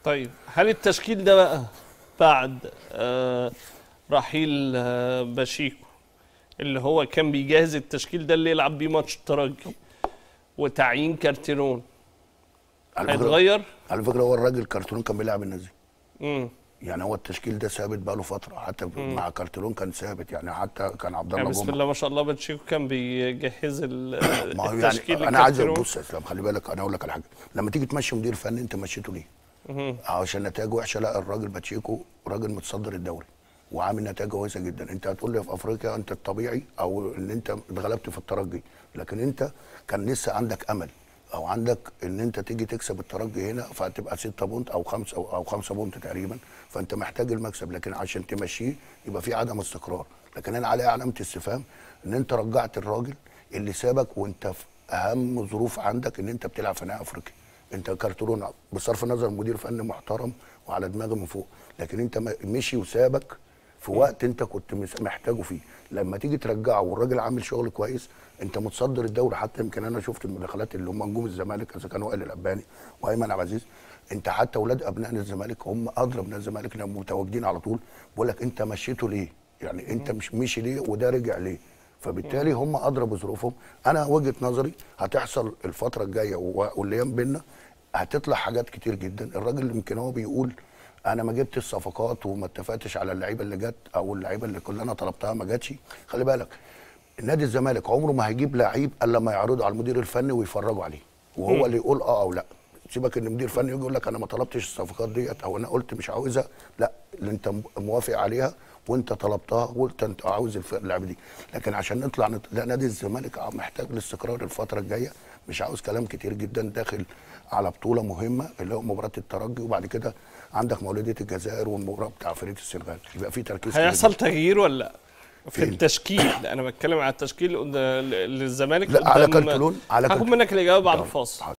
طيب هل التشكيل ده بقى بعد آه رحيل آه باشيكو اللي هو كان بيجهز التشكيل ده اللي يلعب بيه ماتش الترجي وتعيين كارتيرون على فكره هيتغير؟ على فكره هو الراجل كارتون كان بيلعب الناس دي امم يعني هو التشكيل ده ثابت بقاله فتره حتى مع كارتون كان ثابت يعني حتى كان عبد يعني الله بسم جمعه الله ما شاء الله باتشيكو كان بيجهز ال- ما هو التشكيل يعني انا عايز لكارتيرون. بص يا اسلام خلي بالك انا اقول لك على حاجه لما تيجي تمشي مدير فني انت مشيته ليه؟ مهم. عشان نتائجه وحشه لا الراجل باتشيكو راجل متصدر الدوري وعامل نتائج كويسه جدا انت هتقول لي في افريقيا انت الطبيعي او ان انت اتغلبت في الترجي لكن انت كان لسه عندك امل او عندك ان انت تيجي تكسب الترجي هنا فهتبقى 6 بونت او 5 او او 5 بونت تقريبا فانت محتاج المكسب لكن عشان تمشيه يبقى في عدم استقرار لكن انا عليه علامه استفهام ان انت رجعت الراجل اللي سابك وانت في اهم ظروف عندك ان انت بتلعب في نهائي افريقيا انت كارترون بصرف النظر مدير فني محترم وعلى دماغي من فوق لكن انت م- مشي وسابك في وقت انت كنت مس- محتاجه فيه لما تيجي ترجعه والراجل عامل شغل كويس انت متصدر الدوري حتى يمكن انا شفت المداخلات اللي هم نجوم الزمالك اذا كان وائل الاباني وايمن عبد العزيز انت حتى اولاد ابناء الزمالك هم ادرى من الزمالك لانهم متواجدين على طول بقول لك انت مشيته ليه؟ يعني انت مش مشي ليه وده رجع ليه؟ فبالتالي هم ادرى بظروفهم انا وجهه نظري هتحصل الفتره الجايه و- والايام بينا هتطلع حاجات كتير جدا الراجل يمكن هو بيقول انا ما جبتش الصفقات وما اتفقتش على اللعيبه اللي جت او اللعيبه اللي كلها انا طلبتها ما جاتش خلي بالك نادي الزمالك عمره ما هيجيب لعيب الا لما يعرضه على المدير الفني ويفرجوا عليه وهو اللي يقول اه او لا سيبك ان مدير فني يجي يقول لك انا ما طلبتش الصفقات ديت او انا قلت مش عاوزها لا اللي انت موافق عليها وانت طلبتها وقلت انت عاوز الف- اللعبه دي لكن عشان نطلع نط... لا نادي الزمالك محتاج الاستقرار الفتره الجايه مش عاوز كلام كتير جدا داخل على بطوله مهمه اللي هو مباراه الترجي وبعد كده عندك مولوديه الجزائر والمباراه بتاع فريق السنغال يبقى في تركيز كبير هيحصل تغيير ولا لا؟ في فين؟ التشكيل انا بتكلم على التشكيل قد- للزمالك لا على قدام- كارتلون على هاخد كارتلون منك الاجابه بعد طبعاً. الفاصل